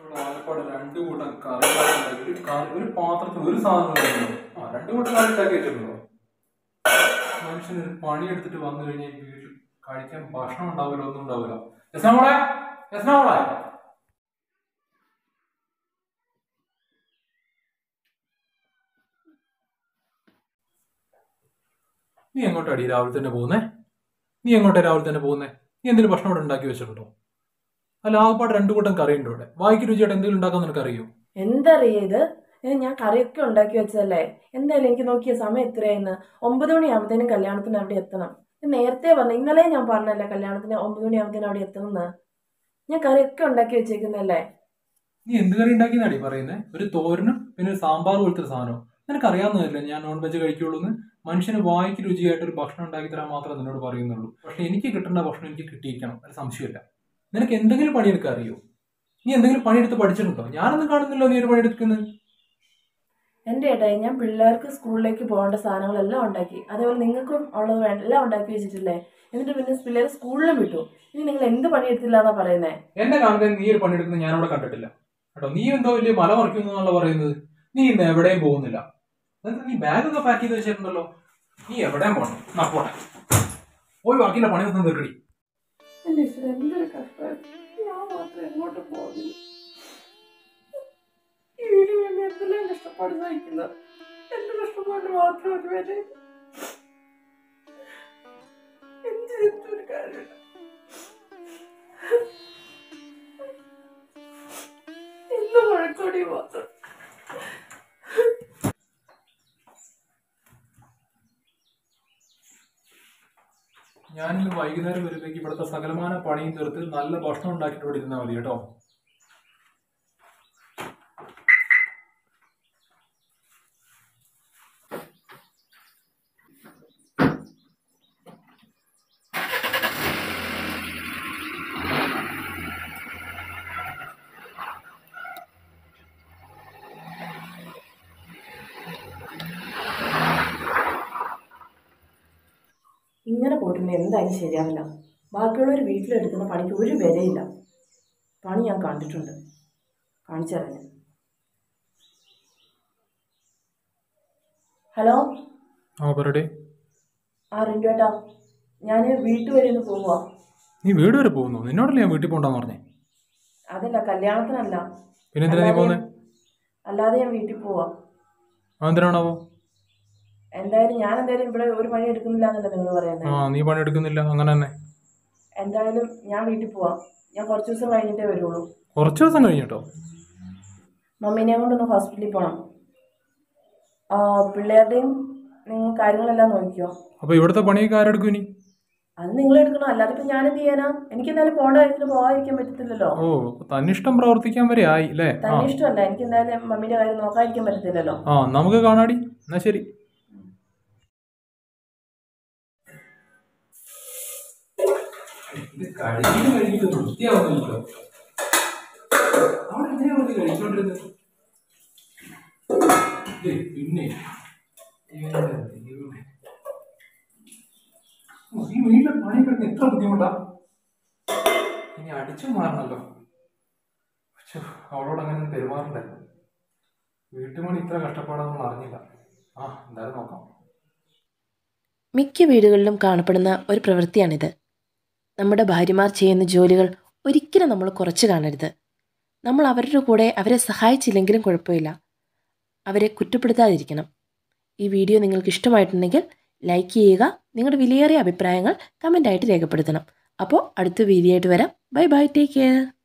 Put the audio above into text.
ഇവിടെ ആലപ്പാട് രണ്ട് കൂട്ടം കറി ഉണ്ടാക്കി ഒരു കറി- ഒരു പാത്രത്തിൽ ഒരു സാധനം ഉണ്ടായിരുന്നു. ആ രണ്ട് കൂട്ടം കറി ഉണ്ടാക്കി വെച്ചിട്ടുണ്ടോ മനുഷ്യന് ഒരു പണിയെടുത്തിട്ട് വന്നു കഴിഞ്ഞാൽ ഈ വീട്ടിൽ കഴിക്കാൻ ഭക്ഷണം ഉണ്ടാവില്ല ഒന്നും ഉണ്ടാവില്ല യസ്നാമോളെ യസ്നാമോളെ നീ എങ്ങോട്ടാടി രാവിലെ തന്നെ പോകുന്നേ നീ എങ്ങോട്ടാ രാവിലെ തന്നെ പോകുന്നേ നീ എന്തെങ്കിലും ഭക്ഷണം ഇവിടെ ഉണ്ടാക്കി വെച്ചിട്ടുണ്ടോ അല്ല ആകപ്പാട് രണ്ടു കൂട്ടം കറിയുണ്ട് ഇവിടെ വായിക്ക് രുചിയായിട്ട് എന്തെങ്കിലും ഉണ്ടാക്കാൻ നിനക്കറിയോ എന്തറിയ ഇത് ഇത് ഞാൻ കറിയൊക്കെ ഉണ്ടാക്കി വെച്ചതല്ലേ എന്തായാലും എനിക്ക് നോക്കിയ സമയം എത്രയായിന്ന് ഒമ്പത് മണിയാകുമ്പോഴത്തേനും കല്യാണത്തിന് അവിടെ എത്തണം ഇത് നേരത്തെ പറഞ്ഞു ഇന്നലെ ഞാൻ പറഞ്ഞല്ലേ കല്യാണത്തിന് ഒമ്പത് മണിയാകുമ്പോഴത്തേനും അവിടെ എത്തണമെന്ന് ഞാൻ കറിയൊക്കെ ഉണ്ടാക്കി വെച്ചേക്കുന്നല്ലേ നീ എന്ത് കറി ഉണ്ടാക്കിയെന്നാടി പറയുന്നത് ഒരു തോരനും പിന്നെ ഒരു സാമ്പാർ പോലത്തെ ഒരു സാധനം നിനക്ക് അറിയാവുന്നതല്ലേ ഞാൻ നോൺ വെജ് കഴിക്കുള്ളൂ എന്ന് മനുഷ്യന് വായിക്ക് രുചിയായിട്ട് ഒരു ഭക്ഷണം ഉണ്ടാക്കി തരാൻ മാത്രമേ നിന്നോട് പറയുന്നുള്ളൂ പക്ഷെ എനിക്ക് കിട്ടേണ്ട ഭക്ഷണം എനിക്ക് കിട്ടിയിരിക്കണം അത് സംശയമില്ല നിനക്ക് എന്തെങ്കിലും പണിയെടുക്കാൻ അറിയോ നീ എന്തെങ്കിലും പണിയെടുത്ത് പഠിച്ചിട്ടുണ്ടോ ഞാനൊന്നും കാണുന്നില്ലോ നീ ഒരു പണിയെടുക്കുന്നത് എൻ്റെ ഏട്ടായി ഞാൻ പിള്ളേർക്ക് സ്കൂളിലേക്ക് പോകേണ്ട സാധനങ്ങളെല്ലാം ഉണ്ടാക്കി അതേപോലെ നിങ്ങൾക്കും ഉള്ളത് വേണ്ട എല്ലാം ഉണ്ടാക്കി വെച്ചിട്ടില്ലേ എന്നിട്ട് പിന്നെ പിള്ളേർ സ്കൂളിലും വിട്ടു ഇനി നിങ്ങൾ എന്ത് പണിയെടുത്തില്ല എന്നാ പറയുന്നേ എന്നെ കാണുന്നത് നീ ഒരു പണിയെടുക്കുന്നത് ഞാൻ അവിടെ കണ്ടിട്ടില്ല കേട്ടോ നീ എന്തോ വലിയ മല മറിക്കുന്നു എന്നുള്ള പറയുന്നത് നീ ഇന്ന് എവിടെയും പോകുന്നില്ല എന്നിട്ട് നീ ബാഗൊക്കെ പാക്ക് ചെയ്ത് വെച്ചിട്ടുണ്ടല്ലോ നീ എവിടെയും പോകണം എന്നാ പോട്ടെ പോയി ബാക്കിയുള്ള പണി ഒന്നും തീർക്കടി എൻ്റെ ഈശ്വരൻ, എന്തൊരു കഷ്ടം ഞാൻ മാത്രം എങ്ങോട്ട് പോകുന്നു ഈ വീടിന് വേണ്ടി എന്തെല്ലാം കഷ്ടപ്പാട് സഹിക്കുന്നത് എന്റെ കഷ്ടപ്പാട് മാത്രം ഒരു വില എന്ത് ചെയ്തിട്ടൊരു കാര്യമില്ല ഇന്ന് വഴക്കോടി മാത്രം ഞാനിന്ന് വൈകുന്നേരം വരുമ്പോഴേക്ക് ഇവിടുത്തെ സകലമാന പണിയും തീർത്ത് നല്ല ഭക്ഷണം ഉണ്ടാക്കിയിട്ട് ഇവിടെ ഇരുന്നാൽ മതി കേട്ടോ ഇങ്ങനെ പോയിട്ടുണ്ടെങ്കിൽ എന്തായാലും ശരിയാവില്ല ബാക്കിയുള്ളവർ വീട്ടിലെടുക്കുന്ന പണിക്ക് ഒരു വിലയില്ല പണി ഞാൻ കണ്ടിട്ടുണ്ട് കാണിച്ചു തരാം ഞാൻ ഹലോ ആ പറയട്ടെ ആ റിൻറ്റു ഏട്ടാ ഞാൻ വീട്ടു വരെ ഒന്ന് പോവുക നീ വീട് വരെ പോകുന്നു നിന്നോടല്ലേ ഞാൻ വീട്ടിൽ പോകണ്ടെന്ന് പറഞ്ഞേ അതല്ല കല്യാണത്തിനല്ല പിന്നെ എന്തിനാ നീ പോകുന്നത് അല്ലാതെ ഞാൻ വീട്ടിൽ പോവാ എന്തിനാണാവോ എന്തായാലും ഞാൻ എന്തായാലും ഇവിടെ ഒരു പണി എടുക്കുന്നില്ല എന്നല്ല നിങ്ങൾ പറയുന്നത് ആ നീ പണിയെടുക്കുന്നില്ല അങ്ങനെ തന്നെ എന്തായാലും ഞാൻ വീട്ടിൽ പോവാം ഞാൻ കുറച്ച് ദിവസം കഴിഞ്ഞിട്ടേ വരുള്ളൂ കുറച്ച് ദിവസം കഴിഞ്ഞിട്ടോ മമ്മീനെ കൊണ്ടൊന്ന് ഹോസ്പിറ്റലിൽ പോകണം ആ, പിള്ളേരുടെയും നിങ്ങൾ കാര്യങ്ങളെല്ലാം നോക്കിയോ അപ്പൊ ഇവിടുത്തെ പണിയൊക്കെ ആരെടുക്കും ഇനി അത് നിങ്ങൾ എടുക്കണം അല്ലാതെ ഇപ്പം ഞാനെന്ത് ചെയ്യാനാ എനിക്ക് എന്തായാലും പോകേണ്ട കാര്യത്തിന് പോകാതിരിക്കാൻ പറ്റത്തില്ലല്ലോ ഓ അപ്പൊ തന്നിഷ്ടം പ്രവർത്തിക്കാൻ വരെ ആയി അല്ലേ ആ തന്നെ ഇഷ്ടമല്ല എനിക്ക് എന്തായാലും മമ്മീൻ്റെ കാര്യം നോക്കാതിരിക്കാൻ പറ്റത്തില്ലല്ലോ ആ നമുക്ക് കാണാടി എന്നാ ശരി ഇത് കഴിഞ്ഞിട്ട് കഴിഞ്ഞിട്ട് വൃത്തിയാവുന്നില്ലല്ലോ അവിടെ എങ്ങനെയാ വന്ന് കഴിച്ചോണ്ടിരുന്നത് ഏയ്, പിന്നെ എന്റെ ദൈവമേ. ഓ, ഈ വീട്ടിലെ പണി കിടന്ന് എത്ര ബുദ്ധിമുട്ടാ ഇനി അടിച്ചു മാറണല്ലോ പക്ഷെ അവളോട് അങ്ങനെ ഒന്നും പെരുമാറണ്ടേ വീട്ടുപണി ഇത്ര കഷ്ടപ്പാടാണെന്ന് അറിഞ്ഞില്ല ആ എന്തായാലും നോക്കാം മിക്ക വീടുകളിലും കാണപ്പെടുന്ന ഒരു പ്രവൃത്തിയാണിത് നമ്മുടെ ഭാര്യമാർ ചെയ്യുന്ന ജോലികൾ ഒരിക്കലും നമ്മൾ കുറച്ച് കാണരുത് നമ്മൾ അവരുടെ കൂടെ അവരെ സഹായിച്ചില്ലെങ്കിലും കുഴപ്പമില്ല അവരെ കുറ്റപ്പെടുത്താതിരിക്കണം ഈ വീഡിയോ നിങ്ങൾക്ക് ഇഷ്ടമായിട്ടുണ്ടെങ്കിൽ ലൈക്ക് ചെയ്യുക നിങ്ങളുടെ വിലയേറിയ അഭിപ്രായങ്ങൾ കമൻ്റായിട്ട് രേഖപ്പെടുത്തണം അപ്പോൾ അടുത്ത വീഡിയോ ആയിട്ട് വരാം ബൈ ബൈ ടേക്ക് കെയർ